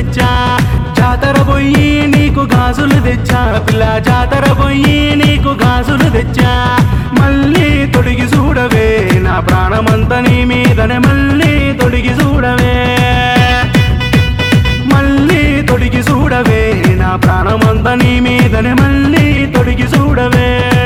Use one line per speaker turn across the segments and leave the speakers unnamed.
తెచ్చా జాతర పోయి నీకు గాజులు తెచ్చా పిల్ల జాతర పోయి నీకు గాజులు తెచ్చా మళ్ళీ తొడిగి చూడవే నా ప్రాణమంతా నీ మీదనే మళ్ళీ తొడిగి చూడవే మళ్ళీ తొడిగి చూడవే నా ప్రాణమంతా నీ మీదనే మళ్ళీ తొడిగి చూడవే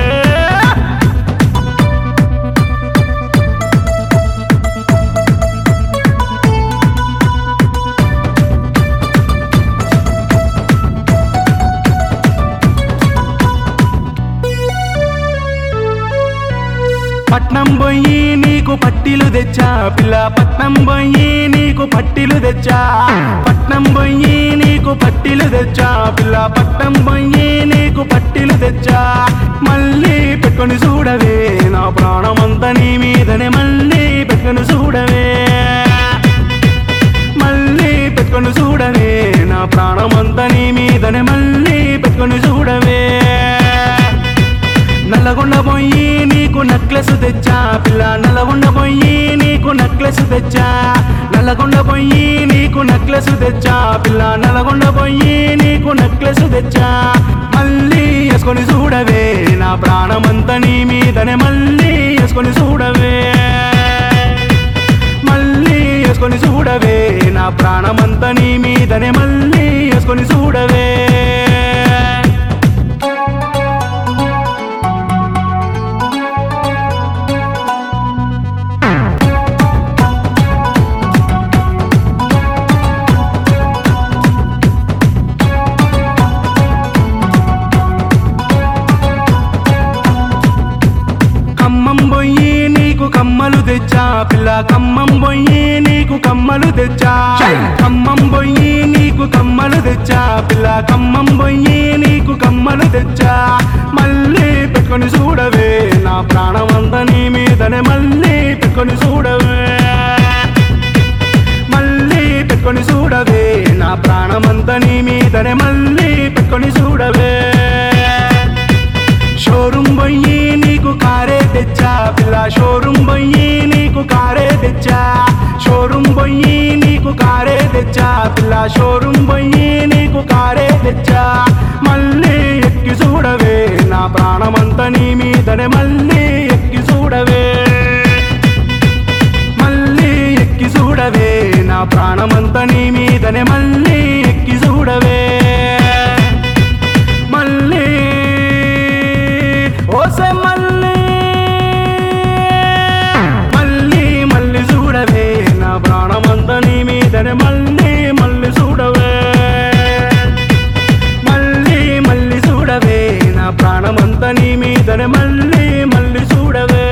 పట్నం పోయి నీకు పట్టీలు తెచ్చా పిల్ల పట్నం పోయి నీకు పట్టీలు తెచ్చా పట్నం పోయి నీకు పట్టీలు తెచ్చా పిల్ల పట్నం పోయి నీకు పట్టీలు తెచ్చా మళ్ళీ పెట్టుకొని చూడవే నా ప్రాణమంతా నీ మీదనే మళ్ళీ పెట్టుకొని చూడవే మళ్ళీ పెట్టుకొని చూడవే నా ప్రాణమంతా నీ మీదనే మళ్ళీ పెట్టుకొని చూడవే నల్లగొండ పోయి నీకు నెక్లెస్ తెచ్చా పిల్ల నల్లగొండ పోయి నీకు నెక్లెస్ తెచ్చా నల్లగొండ పోయి నీకు నెక్లెస్ తెచ్చా పిల్ల నల్లగొండ పోయి నీకు నెక్లెస్ తెచ్చా మళ్ళీ వేసుకొని చూడవే నా ప్రాణమంతా నీ మీదనే మళ్ళీ వేసుకొని చూడవే మళ్ళీ వేసుకొని చూడవే నా ప్రాణమంతా నీ మీదనే మళ్ళీ వేసుకొని చూడవే ఖమ్మం పోయి నీకు కమ్మలు తెచ్చా పిల్ల ఖమ్మం పోయి నీకు కమ్మలు తెచ్చా ఖమ్మం పోయి నీకు కమ్మలు తెచ్చా పిల్ల ఖమ్మం పోయి నీకు కమ్మలు తెచ్చా మళ్ళీ పెట్టుకొని చూడవే నా ప్రాణమంతా నీ మీదనే మళ్ళీ పెట్టుకొని చూడవే మళ్ళీ పెట్టుకొని చూడవే నా ప్రాణమంతా నీ మీదనే మళ్ళీ పెట్టుకొని చూడవే షోరూమ్ పోయి నీకు కారే తెచ్చా పిల్ల షోరూమ్ పోయి నీకు కారే తెచ్చా షోరూమ్ పోయి నీకు కారే తెచ్చా పిల్ల షోరూమ్ పోయి నీకు కారే తెచ్చా మళ్ళీ ఎక్కి చూడవే నా ప్రాణమంతా నీ మీదనే మళ్ళీ ఎక్కి చూడవే మళ్ళీ ఎక్కి చూడవే నా ప్రాణమంతా నీ మీదనే మళ్ళీ ఎక్కి చూడవే మళ్ళీ ఓసే మళ్ళీ మళ్ళీ మళ్ళీ చూడవే నా ప్రాణమంతా నీ మీదనే మళ్ళీ మళ్ళీ చూడవే మళ్ళీ మళ్ళీ చూడవే నా ప్రాణమంతా నీ మీదనే మళ్ళీ మళ్ళీ చూడవే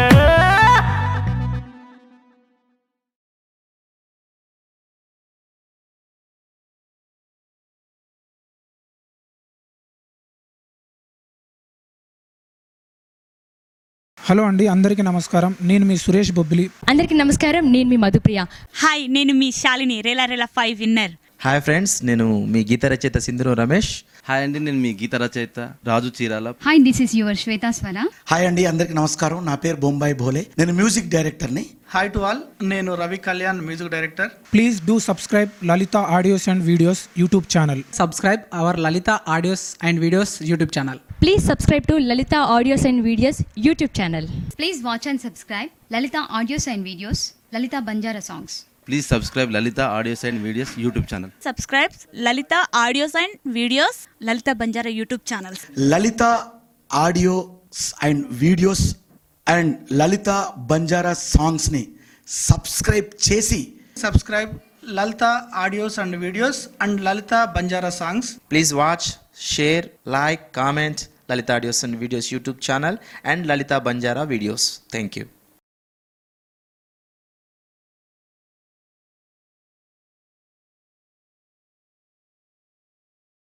హలో అండి అందరికీ నమస్కారం నేను మీ సురేష్ బొబ్బిలి
అందరికీ నమస్కారం నేను మీ మధుప్రియ
హాయ్ నేను మీ Shalini Rela Rela five winner
hi friends నేను మీ గీత రచయిత సింధురు రమేష్
హాయ్ అండి నేను మీ గీత రచయిత Raju Chirala
hi this is your Shweta Swara
hi అండి అందరికి నమస్కారం నా పేరు బొంబాయి భోలే నేను మ్యూజిక్ డైరెక్టర్ని
హాయ్ టు ఆల్ నేను Ravi Kalyan music director
please do subscribe Lalita audios and videos YouTube channel
subscribe our Lalita audios and videos YouTube channel.
Please subscribe to Lalita audios and videos YouTube channel
please watch and subscribe Lalita audios and videos Lalita Banjara songs
please subscribe Lalita audios and videos YouTube channel
subscribe Lalita audios and videos Lalita Banjara YouTube channels
Lalita audios and videos and Lalita Banjara సాంగ్స్ని subscribe చేసి
subscribe Lalita audios and videos and Lalita Banjara songs
please watch share like comment Lalita audios and videos YouTube channel and Lalita Banjara videos thank you